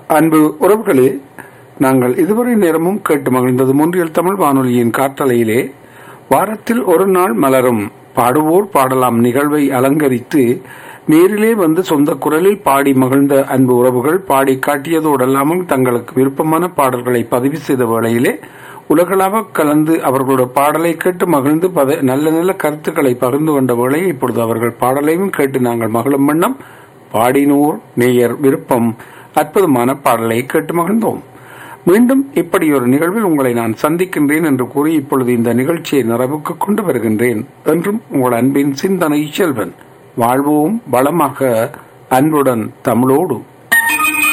அன்பு உறவுகளே நாங்கள் இதுவரை நேரமும் கேட்டு மகிழ்ந்தது மூன்றியல் தமிழ் வானொலியின் காற்றலையிலே வாரத்தில் ஒரு நாள் மலரும் பாடுவோர் பாடலாம் நிகழ்வை அலங்கரித்து நேரிலே வந்து சொந்த குரலில் பாடி மகிழ்ந்த அன்பு உறவுகள் பாடி காட்டியதோடல்லாமல் தங்களுக்கு விருப்பமான பாடல்களை பதிவு செய்த வேளையிலே உலகளாவ கலந்து அவர்களோட பாடலை கேட்டு மகிழ்ந்து பத நல்ல நல்ல கருத்துக்களை பகிர்ந்து கொண்ட வேளையை இப்பொழுது அவர்கள் பாடலையும் கேட்டு நாங்கள் மகிழும் வண்ணம் பாடினோர் நேயர் விருப்பம் அற்புதமான பாடலை கேட்டு மகிழ்ந்தோம் மீண்டும் இப்படி ஒரு நிகழ்வில் உங்களை நான் சந்திக்கின்றேன் என்று கூறி இப்பொழுது இந்த நிகழ்ச்சியை நிறைவுக்கு கொண்டு வருகின்றேன் என்றும் உங்கள் அன்பின் சிந்தனை செல்வன் வாழ்வோம் வளமாக அன்புடன் தமிழோடு